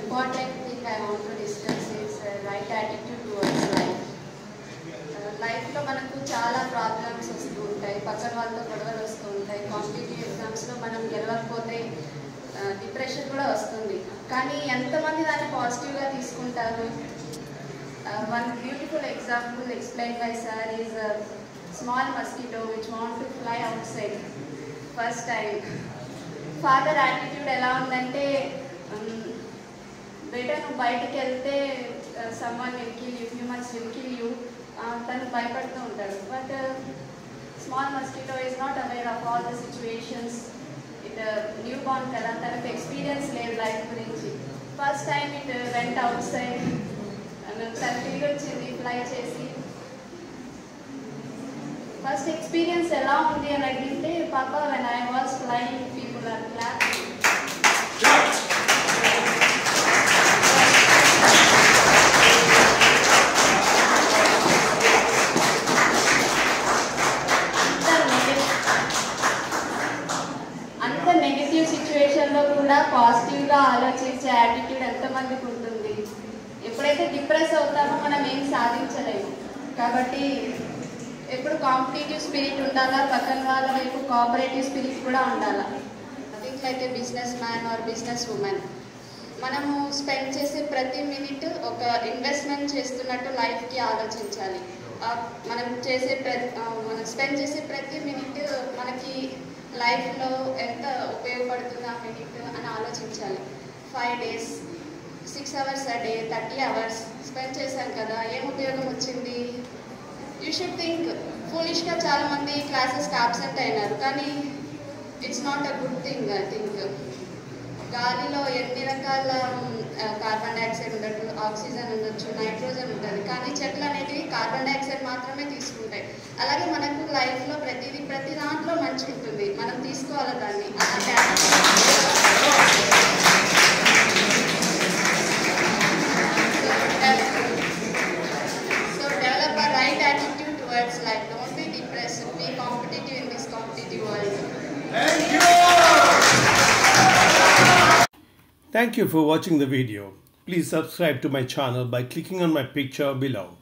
important thing I want to discuss is uh, right attitude towards life. లైఫ్లో మనకు చాలా problems వస్తూ ఉంటాయి పక్కన వాళ్ళతో గొడవలు వస్తూ ఉంటాయి కాంపిటేటివ్ ఎగ్జామ్స్లో మనం గెలవకపోతే డిప్రెషన్ కూడా వస్తుంది కానీ ఎంతమంది దాన్ని పాజిటివ్గా తీసుకుంటారు one beautiful example explain by sir is small mosquito which want to fly outside first time father attitude ఎలా ఉందంటే బెటర్ నువ్వు బయటికి వెళ్తే someone will kill you humans will kill you తను భయపడుతూ ఉంటాడు but small mosquito is not aware of all the situations it new born కదా తనకు ఎక్స్పీరియన్స్ లేదు లైఫ్ గురించి first time it went outside తను తిరిగి వచ్చింది ఫ్లై చేసి ఫస్ట్ ఎక్స్పీరియన్స్ ఎలా ఉంది అని అడిగితే పాప when I was flying people are clap అంత నెగిటివ్ సిచ్యువేషన్లో కూడా పాజిటివ్గా ఆలోచించే యాటిట్యూడ్ ఎంతమందికి ఉంటుంది ఎప్పుడైతే డిప్రెస్ అవుతామో మనం ఏం సాధించలేము కాబట్టి ఎప్పుడు కాంపిటేటివ్ స్పిరిట్ ఉండాలా పక్కన వాళ్ళ వైపు కోఆపరేటివ్ స్పిరిట్ కూడా ఉండాలా think like a business man or business woman మనము స్పెండ్ చేసే ప్రతి మినిట్ ఒక ఇన్వెస్ట్మెంట్ చేస్తున్నట్టు లైఫ్కి ఆలోచించాలి ఆ, మనం చేసే ప్ర ఆ, మనం స్పెండ్ చేసే ప్రతి మినిట్ మనకి లైఫ్లో ఎంత ఉపయోగపడుతుంది ఆ మినిట్ అని ఆలోచించాలి five days six hours a day thirty hours spend చేశాం కదా ఏం ఉపయోగం వచ్చింది యూ షుడ్ థింక్ ఫూలిష్గా చాలామంది క్లాసెస్కి అబ్సెంట్ అయినారు కానీ it's not a good thing I think గాలిలో ఎన్ని రకాల కార్బన్ డైఆక్సైడ్ ఉండొచ్చు ఆక్సిజన్ ఉండొచ్చు నైట్రోజన్ ఉంటుంది కానీ చెట్లు అనేటివి కార్బన్ డైఆక్సైడ్ మాత్రమే తీసుకుంటాయి అలాగే మనకు లైఫ్లో ప్రతిదీ ప్రతి దాంట్లో మంచి ఉంటుంది మనం తీసుకోవాలి దాన్ని అలాంటి so develop a right attitude towards life don't be depressed be competitive in this competitive world Thank you for watching the video. Please subscribe to my channel by clicking on my picture below.